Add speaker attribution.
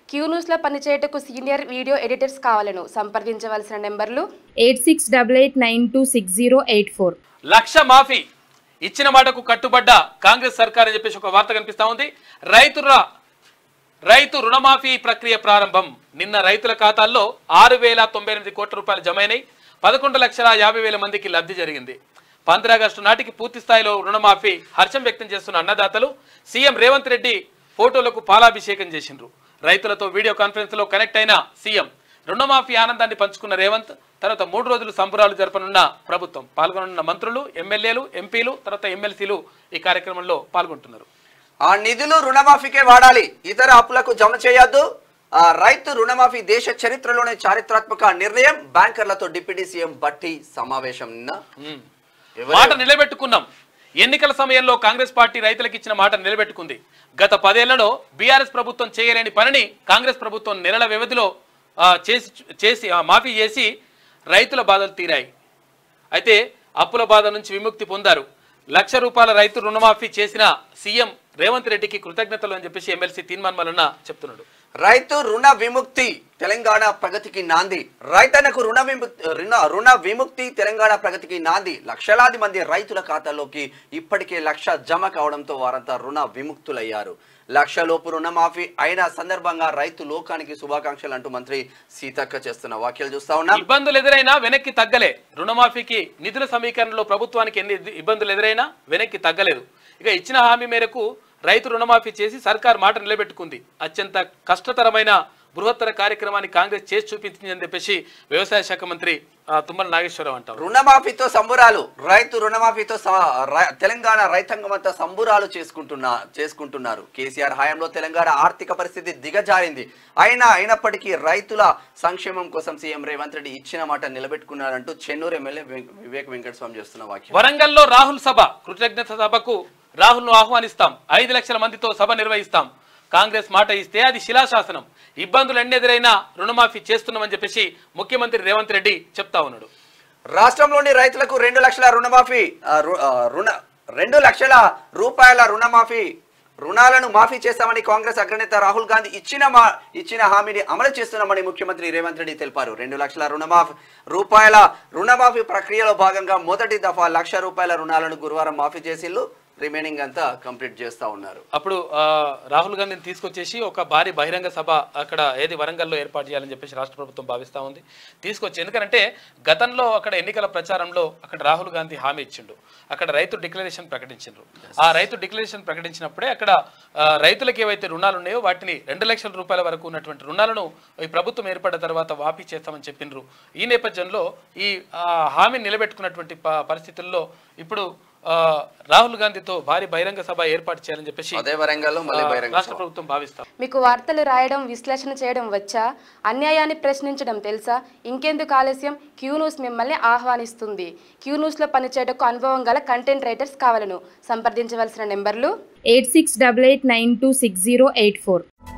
Speaker 1: Queue న్యూస్లో పనిచేయటకు senior video editors కావాలను సంప్రదించవలసిన నెంబర్లు
Speaker 2: eight six double eight nine two six zero eight four
Speaker 3: lakh మాఫీ ఇచ్చిన మాటకు కట్టుబడ్డ కాంగ్రెస్ సర్కార్ అని చెప్పేసి ఒక వార్త కనిపిస్తా ఉంది రైతుల రైతు రుణమాఫీ ప్రక్రియ ప్రారంభం నిన్న రైతుల ఖాతాల్లో ఆరు వేల తొంభై ఎనిమిది కోట్ల రూపాయలు జమైనాయి పదకొండు లక్షల యాభై వేల మందికి లబ్ధి జరిగింది పంద్ర ఆగస్టు నాటికి పూర్తి స్థాయిలో రుణమాఫీ హర్షం వ్యక్తం చేస్తున్న అన్నదాతలు సీఎం రేవంత్ రెడ్డి ఫోటోలకు పాలాభిషేకం చేసిండ్రు రైతులతో వీడియో కాన్ఫరెన్స్ లో కనెక్ట్ అయిన సీఎం రుణమాఫీ ఆనందాన్ని పంచుకున్న రేవంత్ తర్వాత మూడు రోజులు సంబురాలు జరపనున్న ప్రభుత్వం పాల్గొననున్న మంత్రులు ఎమ్మెల్యేలు ఎంపీలు తర్వాత ఎమ్మెల్సీలు ఈ కార్యక్రమంలో పాల్గొంటున్నారు
Speaker 4: ఆ నిధులు రుణమాఫీకే వాడాలి ఇతర అప్పులకు జమ చేయొద్దు ఆ రైతు రుణమాఫీ దేశ చరిత్రలోనే చారిత్రాత్మక నిర్ణయం బ్యాంకర్లతో డిప్యూటీ సీఎం బట్టి సమావేశం నిన్న
Speaker 3: ఉమ్.
Speaker 4: ఎవరు-
Speaker 3: మాట నిలబెట్టుకున్నాం ఎన్నికల సమయంలో కాంగ్రెస్ పార్టీ రైతులకు ఇచ్చిన మాట నిలబెట్టుకుంది గత పదేళ్లలో బీఆర్ఎస్ ప్రభుత్వం చేయలేని పనిని కాంగ్రెస్ ప్రభుత్వం నెలల వ్యవధిలో ఆ, చేసి చేసి ఆ, మాఫీ చేసి రైతుల బాధలు తీరాయి అయితే అప్పుల బాధ నుంచి విముక్తి పొందారు లక్ష రూపాయల రైతు రుణమాఫీ చేసిన సీఎం రేవంత్ రెడ్డికి కృతజ్ఞతలు అని చెప్పేసి ఎమ్మెల్సీ తీన్మాన్ మల్లన్న చెప్తున్నాడు
Speaker 4: రైతు రుణ విముక్తి తెలంగాణ ప్రగతికి నాంది రైతన్నకు రుణ విముక్తి రుణ రుణ విముక్తి తెలంగాణ ప్రగతికి నాంది లక్షలాది మంది రైతుల ఖాతాలోకి ఇప్పటికే లక్ష జమ కావడంతో వారంతా రుణ విముక్తులయ్యారు లక్షలోపు రుణమాఫీ అయిన సందర్భంగా రైతు లోకానికి శుభాకాంక్షలు అంటూ మంత్రి సీతక్క చేస్తున్న వ్యాఖ్యలు చూస్తా ఉన్నాం
Speaker 3: ఇబ్బందులు ఎదురైనా వెనక్కి తగ్గలే రుణమాఫీకి నిధుల సమీకరణలో ప్రభుత్వానికి ఎన్ని ఇబ్బందులు ఎదురైనా వెనక్కి తగ్గలేదు ఇక ఇచ్చిన హామీ మేరకు రైతు రుణమాఫీ చేసి సర్కార్ మాట నిలబెట్టుకుంది అత్యంత కష్టతరమైన బృహత్తర కార్యక్రమాన్ని కాంగ్రెస్ చేసి చూపించిందని చెప్పేసి వ్యవసాయ శాఖ మంత్రి ఆ, తుమ్మల నాగేశ్వరరావు అంటారు
Speaker 4: రుణమాఫీతో సంబురాలు రైతు రుణమాఫీతో స- రై- తెలంగాణ రైతాంగం అంతా సంబురాలు చేసుకుంటున్నా చేసుకుంటున్నారు కేసీఆర్ హయాంలో తెలంగాణ ఆర్థిక పరిస్థితి దిగజారింది అయినా అయినప్పటికీ రైతుల సంక్షేమం కోసం సీఎం రేవంత్ రెడ్డి ఇచ్చిన మాట నిలబెట్టుకున్నారంటూ చెన్నూరు ఎమ్మెల్యే వి- వివేక్ వెంకటస్వామి చేస్తున్న వాక్యం
Speaker 3: వరంగల్లో రాహుల్ సభ కృతజ్ఞత సభకు రాహుల్ను ఆహ్వానిస్తాం ఐదు లక్షల మందితో సభ నిర్వహిస్తాం కాంగ్రెస్ మాట ఇస్తే అది శిలాశాసనం ఇబ్బందులు ఎన్ని ఎదురైనా రుణమాఫీ చేస్తున్నామని చెప్పేసి ముఖ్యమంత్రి రేవంత్ రెడ్డి చెప్తా ఉన్నాడు
Speaker 4: రాష్ట్రంలోని రైతులకు రెండు లక్షల రుణమాఫీ ఆ, రు- ఆ, రుణ రెండు లక్షల రూపాయల రుణమాఫీ రుణాలను మాఫీ చేస్తామని కాంగ్రెస్ అగ్రనేత రాహుల్ గాంధీ ఇచ్చిన మా ఇచ్చిన హామీని అమలు చేస్తున్నామని ముఖ్యమంత్రి రేవంత్ రెడ్డి తెలిపారు రెండు లక్షల రుణమాఫీ రూపాయల రుణమాఫీ ప్రక్రియలో భాగంగా మొదటి దఫా లక్ష రూపాయల రుణాలను గురువారం మాఫీ చేసిల్లు రిమైనింగ్ అంతా కంప్లీట్ చేస్తా ఉన్నారు
Speaker 3: అప్పుడు ఆ, రాహుల్ గాంధీని తీసుకొచ్చేసి ఒక భారీ బహిరంగ సభ అక్కడ ఏది వరంగల్లో ఏర్పాటు చేయాలని చెప్పేసి రాష్ట్ర ప్రభుత్వం భావిస్తూ ఉంది తీసుకొచ్చి ఎందుకంటే గతంలో అక్కడ ఎన్నికల ప్రచారంలో అక్కడ రాహుల్ గాంధీ హామీ ఇచ్చిండు అక్కడ రైతు డిక్లరేషన్ ప్రకటించిండ్రు ఆ రైతు డిక్లరేషన్ ప్రకటించినప్పుడే అక్కడ ఆ, రైతులకు ఏవైతే రుణాలు ఉన్నాయో వాటిని రెండు లక్షల రూపాయల వరకు ఉన్నటువంటి రుణాలను ఈ ప్రభుత్వం ఏర్పడిన తర్వాత వాపీ చేస్తామని చెప్పిండ్రు ఈ నేపథ్యంలో ఈ ఆ, హామీని నిలబెట్టుకున్నటువంటి ప- పరిస్థితుల్లో ఇప్పుడు ఆ, రాహుల్ గాంధీతో భారీ బహిరంగ సభ ఏర్పాటు చేయాలని చెప్పేసి
Speaker 4: అదే వరంగల్లో మళ్ళీ
Speaker 3: ఆ,
Speaker 4: బహిరంగ
Speaker 3: రాష్ట్ర
Speaker 4: సభ.
Speaker 3: ప్రభుత్వం భావిస్తాం
Speaker 1: మీకు వార్తలు రాయడం విశ్లేషణ చేయడం వచ్చా అన్యాయాన్ని ప్రశ్నించడం తెలుసా ఇంకెందుకు ఆలస్యం క్యూ న్యూస్ మిమ్మల్ని ఆహ్వానిస్తుంది క్యూ న్యూస్లో పనిచేయటకు అనుభవం గల కంటెంట్ రైటర్స్ కావాలను సంప్రదించవలసిన నెంబర్లు
Speaker 2: eight six double eight nine two six zero eight four